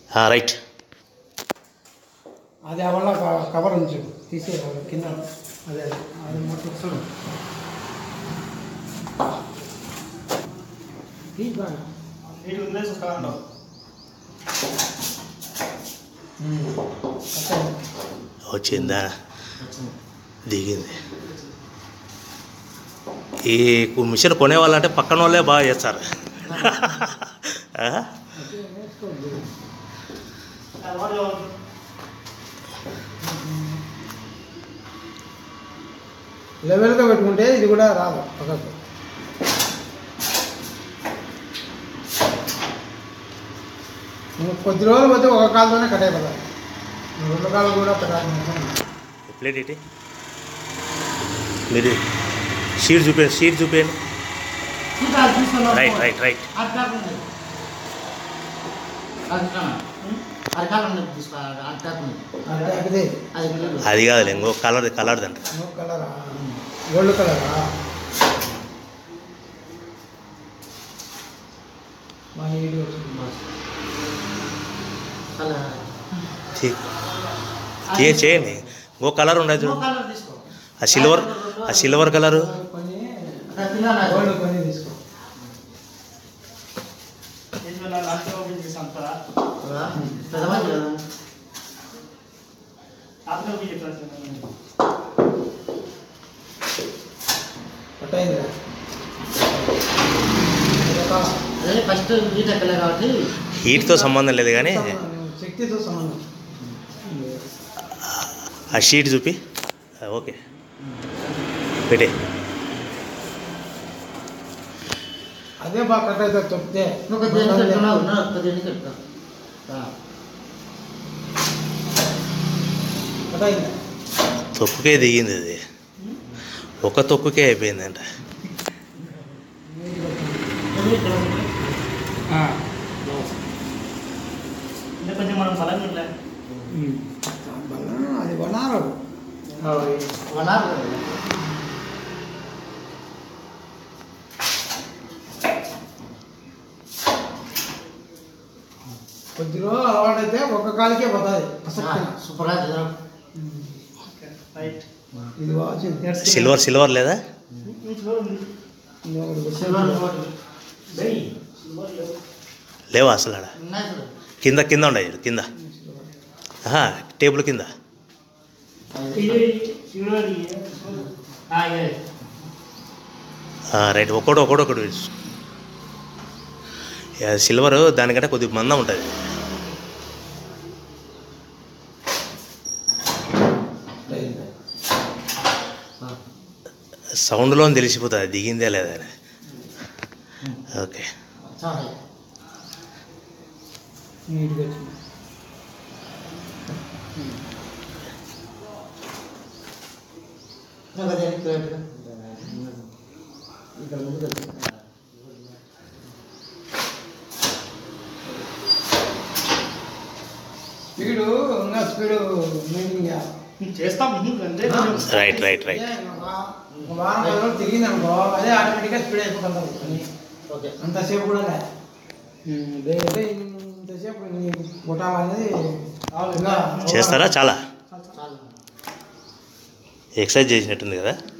Right అది ఆ వల్ల కవర్ ఉంచు తీసే కింద అదే అది మొత్తం చూడు తీసి బాగా. ఉమ్. అట్టే. వచ్చిందా దిగింది ఈ కు- మిషన్ కొనేవాళ్ళంటే పక్కన వాళ్ళే బాగా చేస్తారు ఆ? అట్టే వేసుకోవద్దు. లెవెల్గా పెట్టుకుంటే ఇది కూడా రాదు పక్కకు నువ్వు కొద్ది రోజులు పోతే ఒక కాలుతోనే కట్ అయిపోతాయి నువ్వు రెండు కాళ్ళు కూడా పెట్టాలి ప్లేట్ ఇటీ మీరు షీట్ చూపేయండి షీట్ చూపేయండి రైట్ రైట్ రైట్ అంటే అదే అది కాదులే ఇంకో కలర్ కలర్ అంట నో కలరా గోల్డ్ కలరా మా ఈడు వచ్చింది చే- చేయండి ఇంకో కలర్ ఉండదు చూడు ఆ సిల్వర్ ఆ సిల్వర్ కలరు కొన్ని గోల్డ్ కొన్ని తీసుకో పట్టయిందిరా ఫస్ట్ హీట్ ఎక్కలే కాబట్టి హీట్తో సంబంధం లేదు కానీ శక్తితో సంబంధం ఆ షీట్ చూపి ఆ, ఓకే పెట్టే అదే బాగా కట్ అవుతుంది తొక్కితే నువ్వు దేనికి పెట్టుకున్నావు నా ఒక్క దేనికి పెట్టుకో కట్ అయింది తొక్కుకే దిగింది అది ఒక తొక్కుకే అయిపోయిందంట కొంచెం మనం బలంగా ఉండాలి బలం అది వనారు వన్ అవర్ కొద్ది రోజులు అలవాటైతే ఒక్క కాలికే పోతుంది అసలు సూపర్గా చదివాం రైట్ ఇది బాగా వచ్చింది సిల్వర్ సిల్వర్ లేదా ఇంకొకటి వచ్చి- సిల్వర్ ఇంకోటి లేవా అసలు ఆడ ఉన్నాయి చూడు కింద కింద ఉండే కింద ఆహా, టేబుల్ కింద ఇది చూడాలి ఆ, ఇదే. ఆ, రైట్ ఒకటి ఒకటి ఒకటి వేసు. యా, సిల్వర్ దానికంటే కొద్దిగా మందం ఉంటుంది ఆ. సౌండ్లో తెలిసిపోతుంది దిగిందే లేదా అని ఓకే చాలా నీట్గా వచ్చింది ఇంకా దేనికి పెట్టుకో. ఇక్కడ ముందు పెట్టు. స్పీడు ఇంకా స్పీడు మెయింటైన్ చేయాలి చేస్తాం ముందు అంటే ఆ. రైట్ రైట్ రైట్ అదే ఒక ఒక వారం పది రోజులు తిరిగింది అనుకో అదే ఆటోమేటిక్గా స్పీడ్ అయిపోతుంది పని ఓకే అంతసేపు కూడా లే అంటే ఇంతసేపు కొట్టాలనేది ఇంకా చేస్తారా చాలా చాలు ఎక్సర్సైజ్ చేసినట్టుంది కదా